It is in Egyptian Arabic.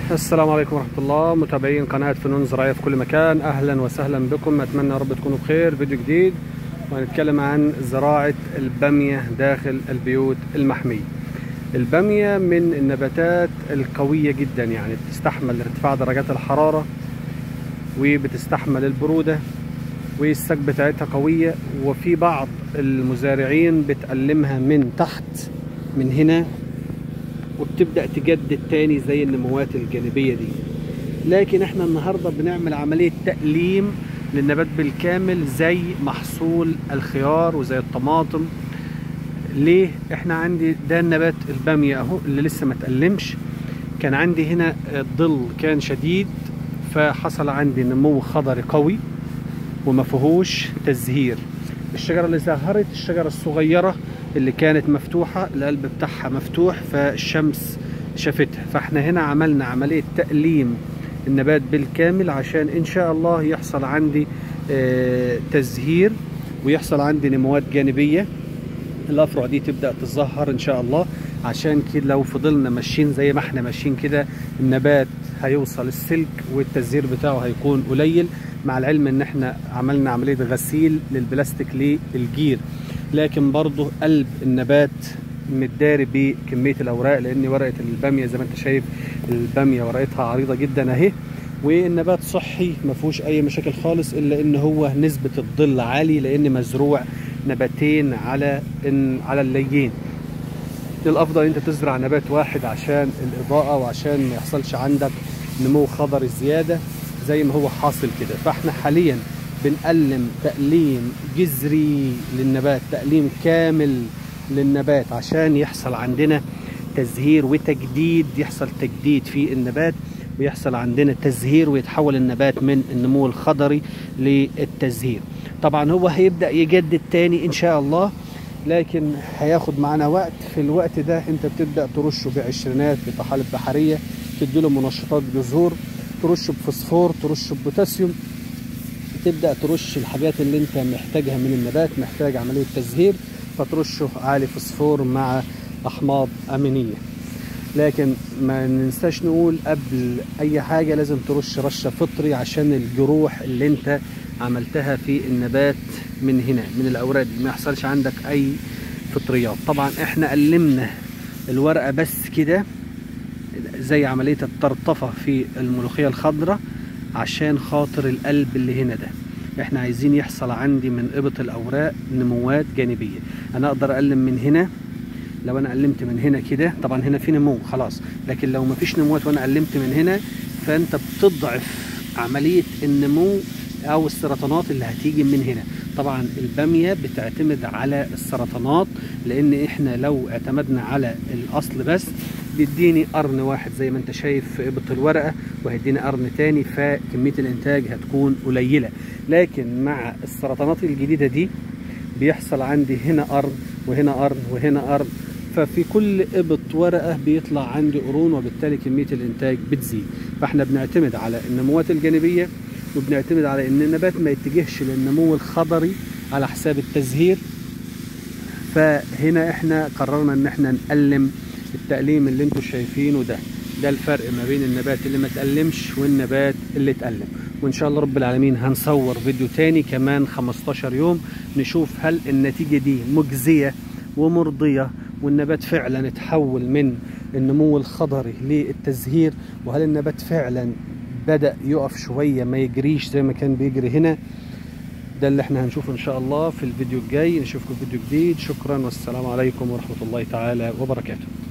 السلام عليكم ورحمة الله متابعين قناة فنون زراعية في كل مكان أهلا وسهلا بكم أتمنى يا رب تكونوا بخير فيديو جديد وهنتكلم عن زراعة البامية داخل البيوت المحمية البامية من النباتات القوية جدا يعني بتستحمل ارتفاع درجات الحرارة وبتستحمل البرودة والسك بتاعتها قوية وفي بعض المزارعين بتألمها من تحت من هنا وبتبدا تجدد تاني زي النموات الجانبيه دي لكن احنا النهارده بنعمل عمليه تأليم للنبات بالكامل زي محصول الخيار وزي الطماطم ليه احنا عندي ده النبات الباميه اهو اللي لسه ما تألمش كان عندي هنا الظل كان شديد فحصل عندي نمو خضري قوي وما فيهوش تزهير الشجره اللي زهرت الشجره الصغيره اللي كانت مفتوحة القلب بتاعها مفتوح فالشمس شافتها فاحنا هنا عملنا عملية تأليم النبات بالكامل عشان ان شاء الله يحصل عندي آه تزهير ويحصل عندي نموات جانبية الافرع دي تبدأ تظهر ان شاء الله عشان كده لو فضلنا ماشيين زي ما احنا ماشيين كده النبات هيوصل السلك والتزهير بتاعه هيكون قليل مع العلم ان احنا عملنا عملية غسيل للبلاستيك للجير لكن برضه قلب النبات متداري بكميه الاوراق لان ورقه الباميه زي ما انت شايف الباميه ورقتها عريضه جدا اهي والنبات صحي ما فيهوش اي مشاكل خالص الا ان هو نسبه الظل عالي لان مزروع نباتين على إن على الليين الافضل انت تزرع نبات واحد عشان الاضاءه وعشان ما يحصلش عندك نمو خضري زياده زي ما هو حاصل كده فاحنا حاليا بنقلم تقليم جذري للنبات تقليم كامل للنبات عشان يحصل عندنا تزهير وتجديد يحصل تجديد في النبات ويحصل عندنا تزهير ويتحول النبات من النمو الخضري للتزهير طبعا هو هيبدأ يجدد تاني ان شاء الله لكن هياخد معانا وقت في الوقت ده انت بتبدأ ترشه بعشرينات بطحالب بحرية تديله منشطات جذور ترشه بفوسفور ترشه ببوتاسيوم تبدا ترش الحاجات اللي انت محتاجها من النبات محتاج عمليه تزهير فترشه عالي فوسفور مع احماض امينيه لكن ما ننساش نقول قبل اي حاجه لازم ترش رشه فطري عشان الجروح اللي انت عملتها في النبات من هنا من الاوراق دي ما يحصلش عندك اي فطريات طبعا احنا قلمنا الورقه بس كده زي عمليه الطرطفه في الملوخيه الخضراء عشان خاطر القلب اللي هنا ده احنا عايزين يحصل عندي من قبط الاوراق نموات جانبيه انا اقدر اقلم من هنا لو انا قلمت من هنا كده طبعا هنا في نمو خلاص لكن لو ما فيش نموات وانا قلمت من هنا فانت بتضعف عمليه النمو او السرطانات اللي هتيجي من هنا طبعا الباميه بتعتمد على السرطانات لان احنا لو اعتمدنا على الاصل بس بيديني قرن واحد زي ما انت شايف في قبط الورقه وهيديني قرن تاني فكميه الانتاج هتكون قليله لكن مع السرطانات الجديده دي بيحصل عندي هنا قرن وهنا قرن وهنا قرن ففي كل قبط ورقه بيطلع عندي قرون وبالتالي كميه الانتاج بتزيد فاحنا بنعتمد على النموات الجانبيه وبنعتمد على ان النبات ما يتجهش للنمو الخضري على حساب التزهير فهنا احنا قررنا ان احنا نقلم التقليم اللي انتم شايفينه ده ده الفرق ما بين النبات اللي ما تقلمش والنبات اللي اتقلم وان شاء الله رب العالمين هنصور فيديو تاني كمان 15 يوم نشوف هل النتيجة دي مجزية ومرضية والنبات فعلا اتحول من النمو الخضري للتزهير وهل النبات فعلا بدأ يقف شوية ما يجريش زي ما كان بيجري هنا ده اللي احنا هنشوفه ان شاء الله في الفيديو الجاي نشوفكم فيديو جديد شكرا والسلام عليكم ورحمة الله تعالى وبركاته